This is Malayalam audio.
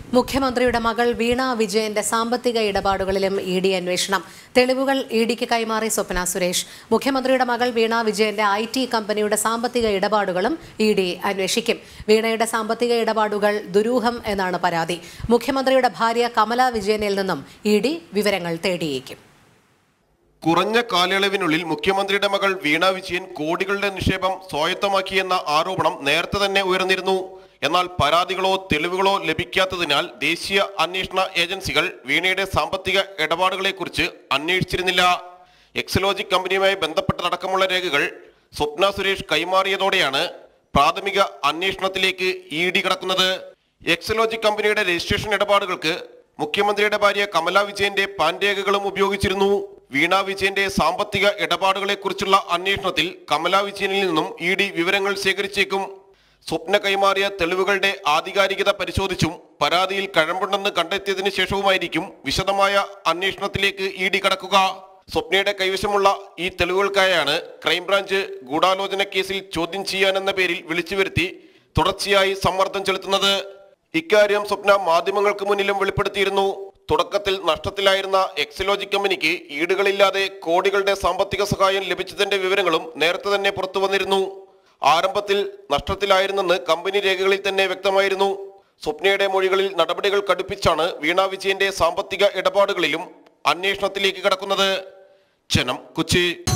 മുഖ്യമന്ത്രിയുടെ മകൾ വീണ വിജയന്റെ സാമ്പത്തിക ഇടപാടുകളിലും ഇ ഡി അന്വേഷണം തെളിവുകൾ ഇ ഡിക്ക് കൈമാറി സ്വപ്ന സുരേഷ് മുഖ്യമന്ത്രിയുടെ മകൾ വീണ വിജയന്റെ ഐ ടി കമ്പനിയുടെ സാമ്പത്തിക ഇടപാടുകളും ഇ ഡി അന്വേഷിക്കും വീണയുടെ സാമ്പത്തിക ഇടപാടുകൾ ദുരൂഹം എന്നാണ് പരാതി മുഖ്യമന്ത്രിയുടെ ഭാര്യ കമല വിജയനിൽ നിന്നും ഇ ഡി വിവരങ്ങൾ തേടിയേക്കും കുറഞ്ഞ കാലയളവിനുള്ളിൽ മുഖ്യമന്ത്രിയുടെ മകൾ വീണ വിജയൻ കോടികളുടെ നിക്ഷേപം സ്വായത്തമാക്കിയെന്ന ആരോപണം നേരത്തെ തന്നെ ഉയർന്നിരുന്നു എന്നാൽ പരാതികളോ തെളിവുകളോ ലഭിക്കാത്തതിനാൽ ദേശീയ അന്വേഷണ ഏജൻസികൾ വീണയുടെ സാമ്പത്തിക ഇടപാടുകളെക്കുറിച്ച് അന്വേഷിച്ചിരുന്നില്ല എക്സലോജിക് കമ്പനിയുമായി ബന്ധപ്പെട്ടതടക്കമുള്ള രേഖകൾ സ്വപ്ന സുരേഷ് കൈമാറിയതോടെയാണ് പ്രാഥമിക അന്വേഷണത്തിലേക്ക് ഇ ഡി കടക്കുന്നത് എക്സലോജിക് കമ്പനിയുടെ രജിസ്ട്രേഷൻ ഇടപാടുകൾക്ക് മുഖ്യമന്ത്രിയുടെ ഭാര്യ കമല വിജയന്റെ പാൻ രേഖകളും ഉപയോഗിച്ചിരുന്നു വീണ വിജയന്റെ സാമ്പത്തിക ഇടപാടുകളെക്കുറിച്ചുള്ള അന്വേഷണത്തിൽ കമല വിജയനിൽ നിന്നും ഇ ഡി വിവരങ്ങൾ ശേഖരിച്ചേക്കും സ്വപ്ന കൈമാറിയ തെളിവുകളുടെ ആധികാരികത പരിശോധിച്ചും പരാതിയിൽ കഴമ്പുണ്ടെന്ന് കണ്ടെത്തിയതിനു ശേഷവുമായിരിക്കും വിശദമായ അന്വേഷണത്തിലേക്ക് ഇ ഡി കടക്കുക സ്വപ്നയുടെ കൈവശമുള്ള ഈ തെളിവുകൾക്കായാണ് ക്രൈംബ്രാഞ്ച് ഗൂഢാലോചന കേസിൽ ചോദ്യം ചെയ്യാനെന്ന പേരിൽ വിളിച്ചു വരുത്തി തുടർച്ചയായി സമ്മർദ്ദം ചെലുത്തുന്നത് ഇക്കാര്യം സ്വപ്ന മാധ്യമങ്ങൾക്ക് മുന്നിലും വെളിപ്പെടുത്തിയിരുന്നു തുടക്കത്തിൽ നഷ്ടത്തിലായിരുന്ന എക്സലോജി കമ്പനിക്ക് ഈടുകളില്ലാതെ കോടികളുടെ സാമ്പത്തിക സഹായം ലഭിച്ചതിന്റെ വിവരങ്ങളും നേരത്തെ തന്നെ പുറത്തു വന്നിരുന്നു ആരംഭത്തിൽ നഷ്ടത്തിലായിരുന്നെന്ന് കമ്പനി രേഖകളിൽ തന്നെ വ്യക്തമായിരുന്നു സ്വപ്നയുടെ മൊഴികളിൽ നടപടികൾ കടുപ്പിച്ചാണ് വീണ വിജയന്റെ സാമ്പത്തിക ഇടപാടുകളിലും അന്വേഷണത്തിലേക്ക് കടക്കുന്നത് ജനം കൊച്ചി